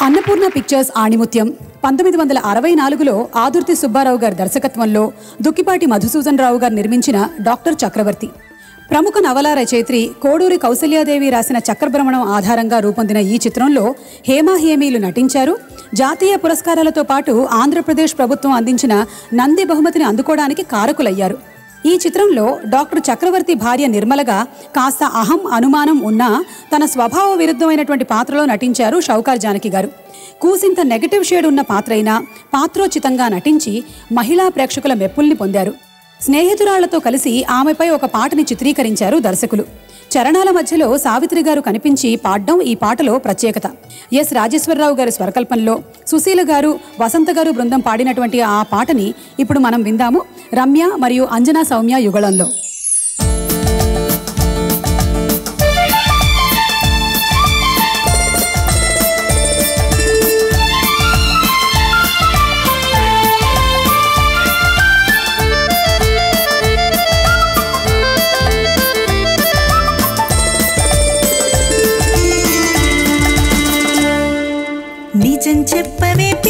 Annapurna pictures ఆణిముత్యం పంతొమ్మిది వందల అరవై నాలుగులో ఆదుర్తి సుబ్బారావు గారి దర్శకత్వంలో దుక్కిపాటి మధుసూదన్ రావు గారు నిర్మించిన డాక్టర్ చక్రవర్తి ప్రముఖ నవల రచయిత్రి కోడూరి కౌసల్యాదేవి రాసిన చక్రభ్రమణం ఆధారంగా రూపొందిన ఈ చిత్రంలో హేమా హేమీలు నటించారు జాతీయ పురస్కారాలతో పాటు ఆంధ్రప్రదేశ్ ప్రభుత్వం అందించిన నంది బహుమతిని అందుకోవడానికి కారకులయ్యారు ఈ చిత్రంలో డాక్టర్ చక్రవర్తి భార్య నిర్మలగా కాస్త అహం అనుమానం ఉన్నా తన స్వభావ విరుద్ధమైనటువంటి పాత్రలో నటించారు షౌకార్ జానకి గారు కూసింత నెగటివ్ షేడ్ ఉన్న పాత్ర అయినా పాత్రోచితంగా నటించి మహిళా ప్రేక్షకుల మెప్పుల్ని పొందారు స్నేహితురాళ్లతో కలిసి ఆమెపై ఒక పాటని చిత్రీకరించారు దర్శకులు చరణాల మధ్యలో సావిత్రి గారు కనిపించి పాడడం ఈ పాటలో ప్రత్యేకత ఎస్ రాజేశ్వరరావు గారి స్వరకల్పనలో సుశీల గారు వసంత గారు బృందం పాడినటువంటి ఆ పాటని ఇప్పుడు మనం విందాము రమ్య మరియు అంజనా సౌమ్య యుగళంలో నిజం చెప్పవే